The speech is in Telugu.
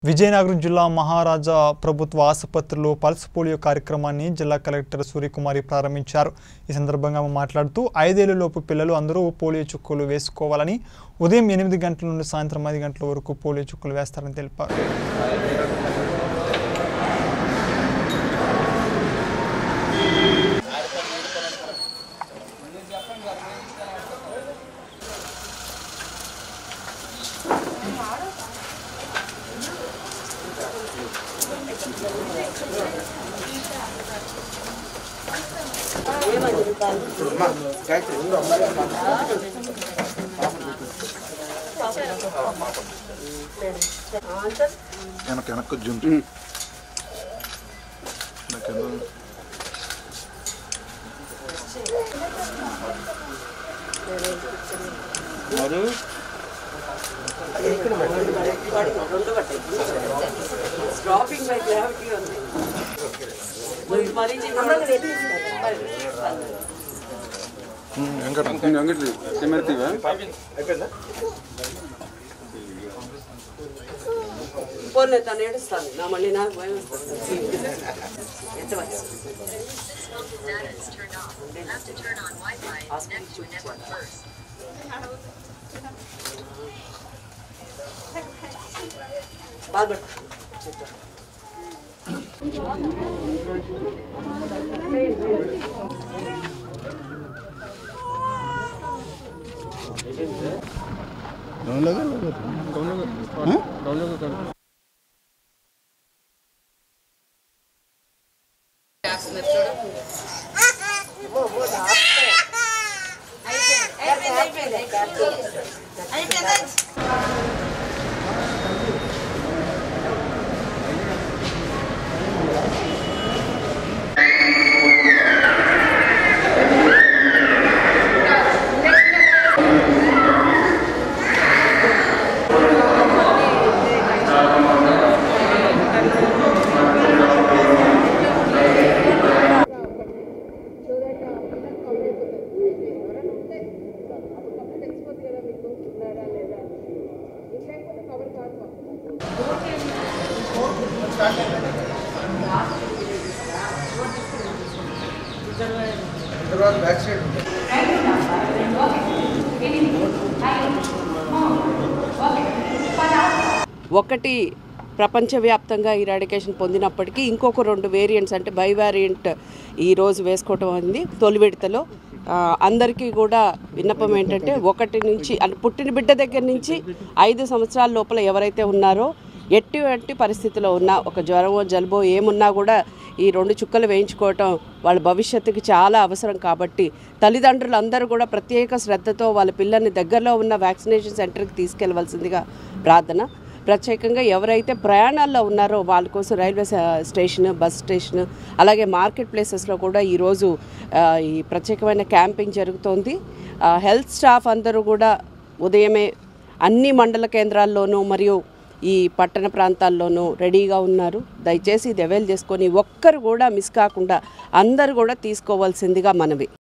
విజయనగరం జిల్లా మహారాజా ప్రభుత్వ ఆసుపత్రిలో పల్స్ పోలియో కార్యక్రమాన్ని జిల్లా కలెక్టర్ సూర్యకుమారి ప్రారంభించారు ఈ సందర్భంగా ఆమె మాట్లాడుతూ ఐదేళ్లలోపు పిల్లలు అందరూ పోలియో చుక్కలు వేసుకోవాలని ఉదయం ఎనిమిది గంటల నుండి సాయంత్రం ఐదు గంటల వరకు పోలియో చుక్కలు వేస్తారని తెలిపారు వెనక వెనక్కి జుంటు నాకేదో డ్రాపింగ్ బై గ్రావిటీ ఉంది మరి వెంకట అంగడి కెమెరా పోనీ తను ఏడుస్తాను నా మళ్ళీ నాకు భయం వస్తుంది ఎంత వయసు Data is turned off. Have to turn on Wi-Fi next to a network first. బాగా ఒకటి ప్రపంచవ్యాప్తంగా ఇరాడికేషన్ పొందినప్పటికీ ఇంకొక రెండు వేరియంట్స్ అంటే బై వేరియంట్ ఈరోజు వేసుకోవటం అయింది తొలి విడతలో ఆ, అందరికీ కూడా విన్నపం ఏంటంటే ఒకటి నుంచి అంటే పుట్టిన బిడ్డ దగ్గర నుంచి ఐదు సంవత్సరాల లోపల ఎవరైతే ఉన్నారో ఎట్టి పరిస్థితిలో ఉన్నా ఒక జ్వరమో జలుబో ఏమున్నా కూడా ఈ రెండు చుక్కలు వేయించుకోవటం వాళ్ళ భవిష్యత్తుకి చాలా అవసరం కాబట్టి తల్లిదండ్రులు అందరూ కూడా ప్రత్యేక శ్రద్ధతో వాళ్ళ పిల్లల్ని దగ్గరలో ఉన్న వ్యాక్సినేషన్ సెంటర్కి తీసుకెళ్లవలసిందిగా ప్రార్థన ప్రత్యేకంగా ఎవరైతే ప్రయాణాల్లో ఉన్నారో వాళ్ళ కోసం రైల్వే స- స్టేషన్ బస్ స్టేషన్ అలాగే మార్కెట్ ప్లేసెస్లో కూడా ఈరోజు ఆ, ఈ ప్రత్యేకమైన క్యాంపింగ్ జరుగుతోంది ఆ, హెల్త్ స్టాఫ్ అందరూ కూడా ఉదయమే అన్ని మండల కేంద్రాల్లోనూ మరియు ఈ పట్టణ ప్రాంతాల్లోనూ రెడీగా ఉన్నారు దయచేసి ఇది అవైల్ చేసుకొని ఒక్కరు కూడా మిస్ కాకుండా అందరూ కూడా తీసుకోవాల్సిందిగా మనవి